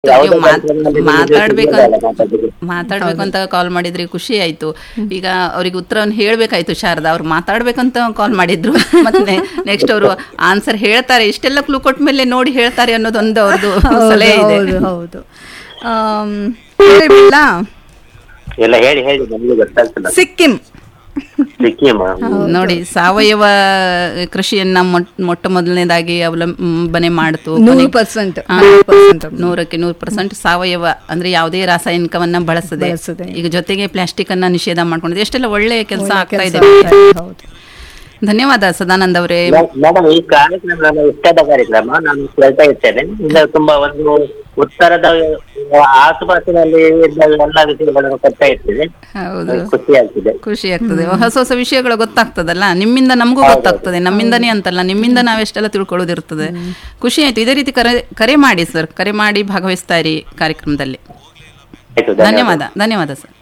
ಯಾವುದೇ ನೀವು ಮಾತ್- ಕಾರ್ಯಕ್ರಮದಲ್ಲಿ ಮಾತಾಡ್ಬೇಕು ಸಿಗೋದಲ್ಲ ಮಾತಾಡ್ಲಿಕ್ಕೆ. ಮಾತಾಡ್ಬೇಕು ಅಂತ ಕಾಲ್ ಮಾಡಿದ್ರಿ ಖುಷಿ ಆಯ್ತು ಈಗ ಅವ್ರಿಗೆ ಉತ್ತರವನ್ನು ಹೇಳ್ಬೇಕಾಯ್ತು ಶಾರದಾ ಅವ್ರು ಮಾತಾಡ್ಬೇಕಂತ ಕಾಲ್ ಮಾಡಿದ್ರು ಮತ್ತೆ ನೆಕ್ಸ್ಟ್ ಅವರು ಆನ್ಸರ್ ಹೇಳ್ತಾರೆ ಇಷ್ಟೆಲ್ಲ ಕ್ಲೂ ಕೊಟ್ಟ ಮೇಲೆ ನೋಡಿ ಹೇಳ್ತಾರೆ ಅನ್ನೋದೊಂದು ಅವ್ರದ್ದು ಸಲಹೆ ಇದೆ ಹೌದು ಹೌದು ಆಮ್, ಹೇಳಿಬಿಡ್ಲಾ? ಎಲ್ಲ ಹೇಳಿ ಹೇಳಿ ನಮ್ಗೆ ಗೊತ್ತಾಗ್ತಲ್ಲ ಸಿಕ್ಕಿಂ ಸಿಕ್ಕಿಂ ನೋಡಿ ಸಾವಯವ ಕೃಷಿಯನ್ನ ಮೊಟ್- ಮೊಟ್ಟ ಮೊದಲನೇದಾಗಿ ಅವಲಂಬನೆ ಮಾಡ್ತು ನೂರು ಕೊನೆಗೆ- ಪರ್ಸೆಂಟ್ ಹಾ. ಪರ್ಸೆಂಟ್ ನೂರಕ್ಕೆ ನೂರು ಪರ್ಸೆಂಟ್ ಸಾವಯವ ಅಂದ್ರೆ ಯಾವುದೇ ರಾಸಾಯನಿಕವನ್ನ ಬಳಸದೆ ಬಳಸದೆ. ಈಗ ಜೊತೆಗೆ ಪ್ಲಾಸ್ಟಿಕ್ ಅನ್ನ ನಿಷೇಧ ಮಾಡ್ಕೊಂಡಿದೆ ಎಷ್ಟೆಲ್ಲ ಒಳ್ಳೆ ಕೆಲಸ ಆಗ್ತಾ ಇದೆ ಹೌದು ಧನ್ಯವಾದ ಸದಾನಂದ್ ಅವರೇ ಮೇಡಮ್ ಈ ಕಾರ್ಯಕ್ರಮ ನನ್ನ ಇಷ್ಟದ ಕಾರ್ಯಕ್ರಮ ನಾನು ಕೇಳ್ತಾ ಇರ್ತೇನೆ ಇದು ತುಂಬಾ ಒಂದು ಉತ್ತರದ ಆಸುಪಾಸಿನಲ್ಲಿ ಇದ್ದ ಎಲ್ಲ ವಿಷಯಗಳನ್ನು ಕೊಡ್ತಾ ಇರ್ತೇನೆ ಹೌದು ಖುಷಿ ಆಗ್ತಿದೆ ಖುಷಿ ಆಗ್ತದೆ ಹೊಸ ಹೊಸ ವಿಷಯಗಳು ಗೊತ್ತಾಗ್ತದಲ್ಲ ನಿಮ್ಮಿಂದ ನಮಗೂ ಗೊತ್ತಾಗ್ತದೆ ನಮ್ಮಿಂದನೇ ಅಂತಲ್ಲ ನಿಮ್ಮಿಂದ ನಾವೆಷ್ಟೆಲ್ಲ ತಿಳ್ಕೊಳ್ಳೋದಿರ್ತದೆ ಖುಷಿ ಆಯ್ತು ಇದೇ ರೀತಿ ಕರೆ ಕರೆ ಮಾಡಿ ಸರ್ ಕರೆ ಮಾಡಿ ಭಾಗವಹಿಸ್ತಾ ಇರಿ ಕಾರ್ಯಕ್ರಮದಲ್ಲಿ ಆಯ್ತು ಧನ್ಯವಾದ ಧನ್ಯವಾದ ಸರ್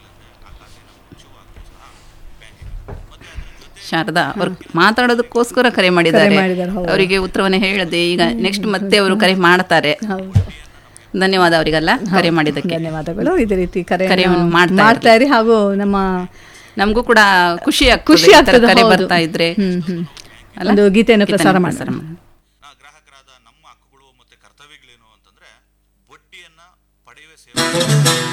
ಶಾರದಾ ಅವ್ರು ಮಾತಾಡೋದಕ್ಕೋಸ್ಕರ ಕರೆ ಮಾಡಿದ್ದಾರೆ ಮಾಡಿದ್ದಾರೆ, ಹೌದು. ಅವರಿಗೆ ಉತ್ತರವನ್ನು ಹೇಳದೆ ಈಗ ನೆಕ್ಸ್ಟ್ ಮತ್ತೆ ಅವರು ಕರೆ ಮಾಡ್ತಾರೆ ಹೌದು ಧನ್ಯವಾದ ಅವರಿಗೆಲ್ಲ ಕರೆ ಮಾಡಿದ್ದಕ್ಕೆ ಧನ್ಯವಾದಗಳು ಇದೇ ರೀತಿ ಕರೆ ಕರೆಯನ್ನು ಮಾಡ್ತಾ ಮಾಡ್ತಾ ಇರಿ ಹಾಗೂ ನಮ್ಮ ನಮಗೂ ಕೂಡ ಖುಷಿ ಆಗ್ತದೆ ಖುಷಿ ಈ ತರ ಆಗ್ತದೆ ಕರೆ ಹೌದು. ಬರ್ತಾ ಇದ್ರೆ ಹ್ಮ್, ಹ್ಮ್. ಅಲ್ಲ? ಒಂದು ಗೀತೆಯನ್ನು ಪ್ರಸಾರ ಗೀತೆಯನ್ನು ಮಾಡೋಣ. ಪ್ರಸಾರ ಮಾಡೋಣ. ನಾ ಗ್ರಾಹಕರಾದ ನಮ್ಮ ಹಕ್ಕುಗಳು ಮತ್ತೆ ಕರ್ತವ್ಯಗಳೇನು ಅಂತಂದ್ರೆ ಬಡ್ಡಿಯನ್ನ ಪಡೆಯುವ ಸೇವೆ